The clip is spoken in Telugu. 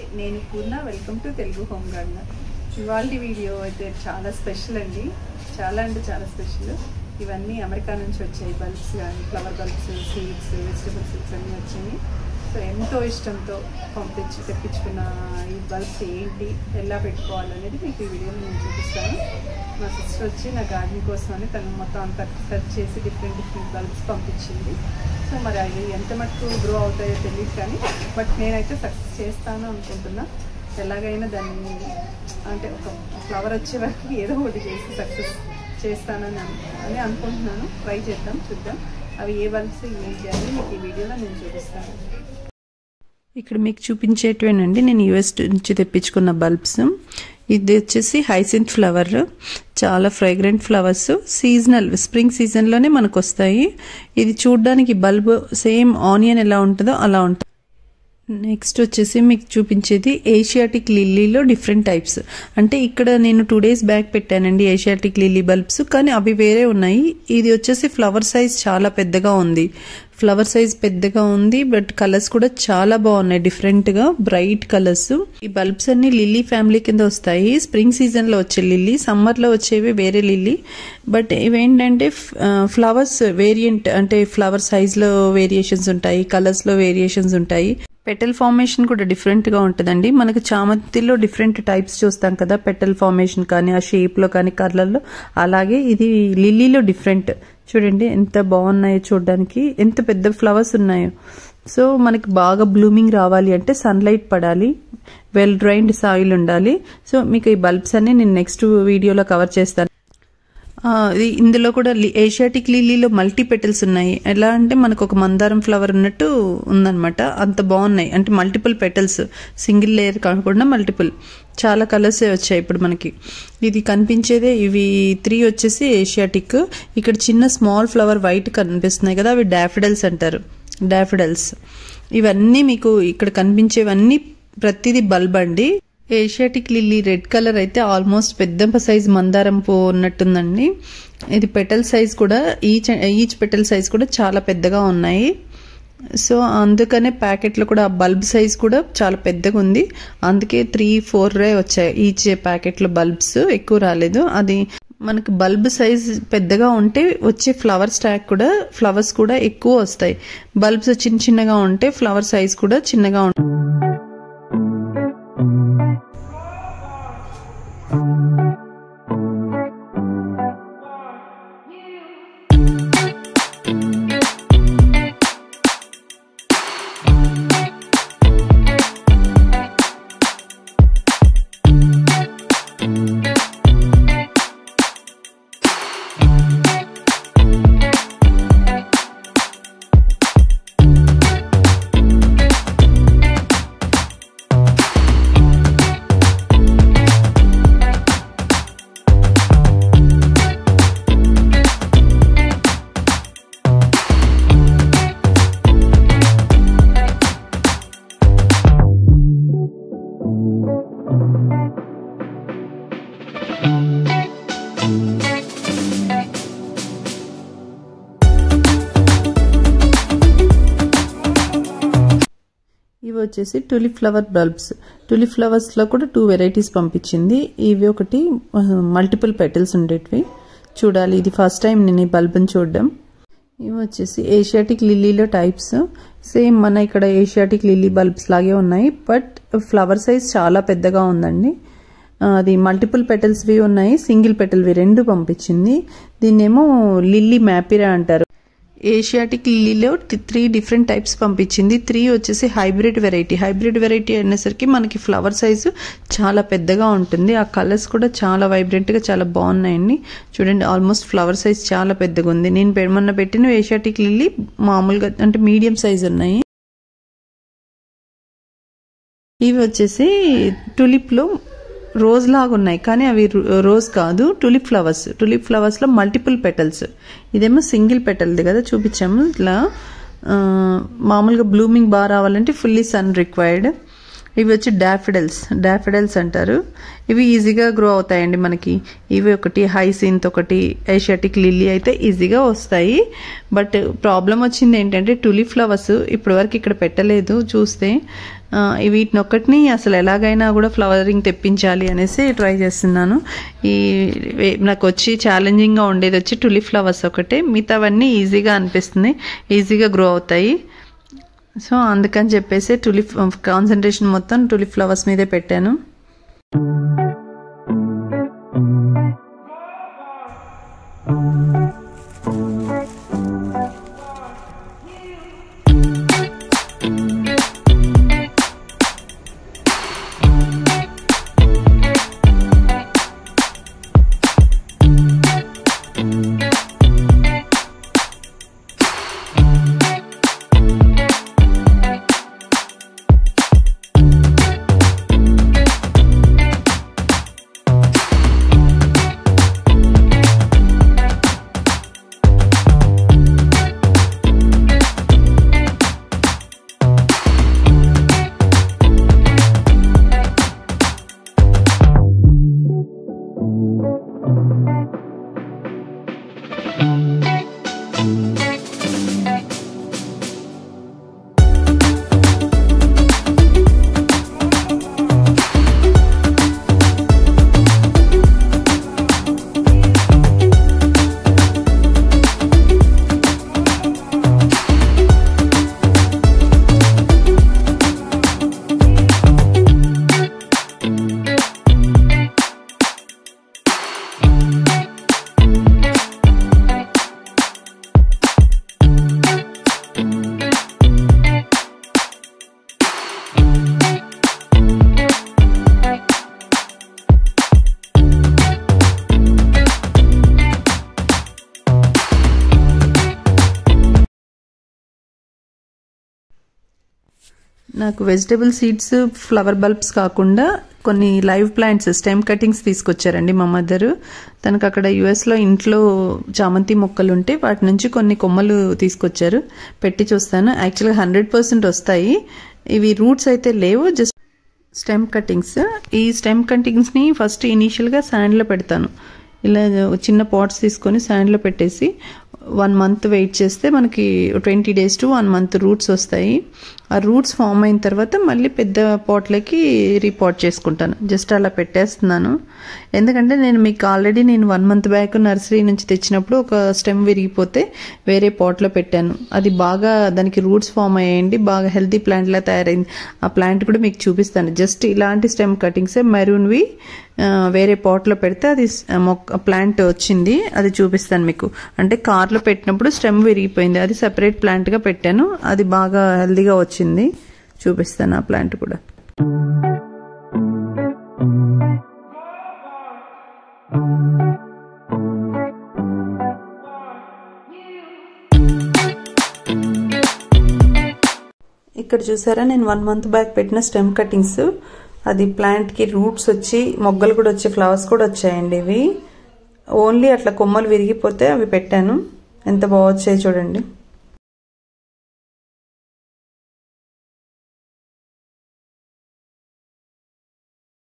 నేను Purna welcome to Telugu home gardener ఇవాళ వీడియో అయితే చాలా స్పెషల్ అండి చాలా అంటే చాలా స్పెషల్ ఇవన్నీ అమెరికా నుంచి వచ్చాయి బల్బ్స్ కానీ flower bulbs seeds vegetable seeds అన్నీ వచ్చాయి సో ఎంతో ఇష్టంతో పంపించి తెప్పించుకున్న ఈ బల్బ్స్ ఏంటి ఎలా పెట్టుకోవాలనేది మీకు ఈ వీడియోలో నేను చూపిస్తాను మా సిస్టర్ వచ్చి నా గార్డెన్ కోసం అని తను మొత్తం అంతా సెర్చ్ చేసి డిఫరెంట్ డిఫరెంట్ బల్బ్స్ పంపించింది సో మరి అవి ఎంత మటుకు గ్రో అవుతాయో తెలియదు కానీ బట్ నేనైతే సక్సెస్ చేస్తాను అనుకుంటున్నా ఎలాగైనా దాన్ని అంటే ఒక ఫ్లవర్ వచ్చే వరకు ఏదో ఒకటి చేసి సక్సెస్ చేస్తానని అను- అని అనుకుంటున్నాను ట్రై చేద్దాం చూద్దాం అవి ఏ బల్బ్స్ ఏంటి అని మీకు ఈ వీడియోలో నేను చూపిస్తాను ఇక్కడ మీకు చూపించేటివేనండి నేను యూఎస్ నుంచి తెప్పించుకున్న బల్బ్స్ ఇది వచ్చేసి హైసింత్ ఫ్లవర్ చాలా ఫ్రేగ్రెంట్ ఫ్లవర్స్ సీజనల్ స్ప్రింగ్ సీజన్లోనే మనకు వస్తాయి ఇది చూడడానికి బల్బ్ సేమ్ ఆనియన్ ఎలా ఉంటుందో అలా ఉంటుంది నెక్స్ట్ వచ్చేసి మీకు చూపించేది ఏషియాటిక్ లిల్లీలో డిఫరెంట్ టైప్స్ అంటే ఇక్కడ నేను టూ డేస్ బ్యాక్ పెట్టానండి ఏషియాటిక్ లిల్లీ బల్బ్స్ కానీ అవి వేరే ఉన్నాయి ఇది వచ్చేసి ఫ్లవర్ సైజ్ చాలా పెద్దగా ఉంది ఫ్లవర్ సైజ్ పెద్దగా ఉంది బట్ కలర్స్ కూడా చాలా బాగున్నాయి డిఫరెంట్ గా బ్రైట్ కలర్స్ ఈ బల్బ్స్ అన్ని లిల్లీ ఫ్యామిలీ కింద వస్తాయి స్ప్రింగ్ సీజన్ లో వచ్చే లిల్లీ సమ్మర్ లో వచ్చేవి వేరే లిల్లీ బట్ ఇవేంటంటే ఫ్లవర్స్ వేరియంట్ అంటే ఫ్లవర్ సైజ్ లో వేరియేషన్స్ ఉంటాయి కలర్స్ లో వేరియేషన్స్ ఉంటాయి పెటల్ ఫార్మేషన్ కూడా డిఫరెంట్గా ఉంటుందండి మనకు చామంతిలో డిఫరెంట్ టైప్స్ చూస్తాం కదా పెటల్ ఫార్మేషన్ కానీ ఆ షేప్లో కానీ కలర్లో అలాగే ఇది లిల్లీలో డిఫరెంట్ చూడండి ఎంత బాగున్నాయో చూడడానికి ఎంత పెద్ద ఫ్లవర్స్ ఉన్నాయో సో మనకి బాగా బ్లూమింగ్ రావాలి అంటే సన్లైట్ పడాలి వెల్ డ్రైన్డ్ సాయిల్ ఉండాలి సో మీకు ఈ బల్బ్స్ అన్ని నేను నెక్స్ట్ వీడియోలో కవర్ చేస్తాను ఇందులో కూడా ఏషియాటిక్ లిల్లీలో మల్టీ పెటల్స్ ఉన్నాయి ఎలా అంటే మనకు ఒక మందారం ఫ్లవర్ ఉన్నట్టు ఉందన్నమాట అంత బాగున్నాయి అంటే మల్టిపుల్ పెటల్స్ సింగిల్ లేయర్ కాకుండా మల్టిపుల్ చాలా కలర్స్ వచ్చాయి ఇప్పుడు మనకి ఇది కనిపించేదే ఇవి త్రీ వచ్చేసి ఏషియాటిక్ ఇక్కడ చిన్న స్మాల్ ఫ్లవర్ వైట్ కనిపిస్తున్నాయి కదా అవి డాఫిడల్స్ అంటారు డాఫిడల్స్ ఇవన్నీ మీకు ఇక్కడ కనిపించేవన్నీ ప్రతిదీ బల్బ్ అండి ఏషియాటిక్ లిల్లీ రెడ్ కలర్ అయితే ఆల్మోస్ట్ పెద్ద సైజ్ మందారం పువ్వు ఉన్నట్టుందండి ఇది పెటల్ సైజ్ కూడా ఈచ్ ఈచ్ పెటల్ సైజ్ కూడా చాలా పెద్దగా ఉన్నాయి సో అందుకనే ప్యాకెట్లో కూడా బల్బ్ సైజ్ కూడా చాలా పెద్దగా ఉంది అందుకే త్రీ ఫోర్ రే వచ్చాయి ఈచ్ ప్యాకెట్లో బల్బ్స్ ఎక్కువ రాలేదు అది మనకి బల్బ్ సైజ్ పెద్దగా ఉంటే వచ్చే ఫ్లవర్ స్టాక్ కూడా ఫ్లవర్స్ కూడా ఎక్కువ వస్తాయి బల్బ్స్ చిన్న చిన్నగా ఉంటే ఫ్లవర్ సైజ్ కూడా చిన్నగా ఉంటుంది ఇవి వచ్చేసి టులిప్ ఫ్లవర్ బల్బ్స్ టులిప్ ఫ్లవర్స్లో కూడా టూ వెరైటీస్ పంపించింది ఇవి ఒకటి మల్టిపుల్ పెటల్స్ ఉండేటివి చూడాలి ఇది ఫస్ట్ టైం నేను ఈ బల్బ్ని చూడడం ఇవి వచ్చేసి ఏషియాటిక్ లిల్లీలో టైప్స్ సేమ్ మన ఇక్కడ ఏషియాటిక్ లిల్లీ బల్బ్స్ లాగే ఉన్నాయి బట్ ఫ్లవర్ సైజ్ చాలా పెద్దగా ఉందండి అది మల్టిపుల్ పెటల్స్వి ఉన్నాయి సింగిల్ పెటల్వి రెండు పంపించింది దీన్నేమో లిల్లీ మ్యాపిరా అంటారు ఏషియాటిక్ లిల్లీలో త్రీ డిఫరెంట్ టైప్స్ పంపించింది త్రీ వచ్చేసి హైబ్రిడ్ వెరైటీ హైబ్రిడ్ వెరైటీ అనేసరికి మనకి ఫ్లవర్ సైజు చాలా పెద్దగా ఉంటుంది ఆ కలర్స్ కూడా చాలా వైబ్రెంట్గా చాలా బాగున్నాయండి చూడండి ఆల్మోస్ట్ ఫ్లవర్ సైజ్ చాలా పెద్దగా ఉంది నేను పెడమన్న పెట్టిన ఏషియాటిక్ లిల్లీ మామూలుగా అంటే మీడియం సైజ్ ఉన్నాయి ఇవి వచ్చేసి టులిప్లో రోజ్ లాగా ఉన్నాయి కానీ అవి రోజ్ కాదు టులిప్ ఫ్లవర్స్ టులిప్ ఫ్లవర్స్లో మల్టిపుల్ పెటల్స్ ఇదేమో సింగిల్ పెటల్ది కదా చూపించాము ఇట్లా మామూలుగా బ్లూమింగ్ బాగా రావాలంటే ఫుల్లీ సన్ రిక్వైర్డ్ ఇవి వచ్చి డాఫిడల్స్ డాఫిడల్స్ అంటారు ఇవి ఈజీగా గ్రో అవుతాయండి మనకి ఇవి ఒకటి హైసింత్ ఒకటి ఏషియాటిక్ లిల్లీ అయితే ఈజీగా వస్తాయి బట్ ప్రాబ్లం వచ్చింది ఏంటంటే టులిప్ ఫ్లవర్స్ ఇప్పటివరకు ఇక్కడ పెట్టలేదు చూస్తే వీటిని ఒక్కటిని అసలు ఎలాగైనా కూడా ఫ్లవరింగ్ తెప్పించాలి అనేసి ట్రై చేస్తున్నాను ఈ నాకు వచ్చి ఛాలెంజింగ్గా ఉండేది వచ్చి టులిప్ ఫ్లవర్స్ ఒకటే మిగతావన్నీ ఈజీగా అనిపిస్తుంది ఈజీగా గ్రో అవుతాయి సో అందుకని చెప్పేసి టులిప్ కాన్సన్ట్రేషన్ మొత్తం టులిప్ ఫ్లవర్స్ మీదే పెట్టాను నాకు వెజిటబుల్ సీడ్స్ ఫ్లవర్ బల్బ్స్ కాకుండా కొన్ని లైవ్ ప్లాంట్స్ స్టెమ్ కటింగ్స్ తీసుకొచ్చారండి మా మదరు తనకు అక్కడ యుఎస్లో ఇంట్లో చామంతి మొక్కలు ఉంటే వాటి నుంచి కొన్ని కొమ్మలు తీసుకొచ్చారు పెట్టి చూస్తాను యాక్చువల్గా హండ్రెడ్ పర్సెంట్ వస్తాయి ఇవి రూట్స్ అయితే లేవు జస్ట్ స్టెమ్ కటింగ్స్ ఈ స్టెమ్ కటింగ్స్ని ఫస్ట్ ఇనీషియల్గా శాండ్లో పెడతాను ఇలా చిన్న పాట్స్ తీసుకొని శాండ్లో పెట్టేసి వన్ మంత్ వెయిట్ చేస్తే మనకి twenty days to one month roots వస్తాయి ఆ రూట్స్ ఫామ్ అయిన తర్వాత మళ్ళీ పెద్ద పాట్లకి రీపాట్ చేసుకుంటాను జస్ట్ అలా పెట్టేస్తున్నాను ఎందుకంటే నేను మీకు ఆల్రెడీ నేను వన్ మంత్ బ్యాక్ నర్సరీ నుంచి తెచ్చినప్పుడు ఒక స్టెమ్ విరిగిపోతే వేరే పాట్లో పెట్టాను అది బాగా దానికి రూట్స్ ఫామ్ అయ్యాయండి బాగా హెల్తీ ప్లాంట్లా తయారైంది ఆ ప్లాంట్ కూడా మీకు చూపిస్తాను జస్ట్ ఇలాంటి స్టెమ్ కటింగ్సే మెరూన్వి వేరే పాట్లో పెడితే అది మొక్క ప్లాంట్ వచ్చింది అది చూపిస్తాను మీకు అంటే కార్లో పెట్టినప్పుడు స్టెమ్ విరిగిపోయింది అది సెపరేట్ ప్లాంట్గా పెట్టాను అది బాగా హెల్దీగా వచ్చింది చూపిస్తాను ఆ ప్లాంట్ కూడా ఇక్కడ చూసారా నేను వన్ మంత్ బ్యాక్ పెట్టిన స్టెమ్ కటింగ్స్ అది ప్లాంట్కి రూట్స్ వచ్చి మొగ్గలు కూడా వచ్చి ఫ్లవర్స్ కూడా వచ్చాయండి ఇవి ఓన్లీ అట్లా కొమ్మలు విరిగిపోతే అవి పెట్టాను ఎంత బాగా వచ్చాయి చూడండి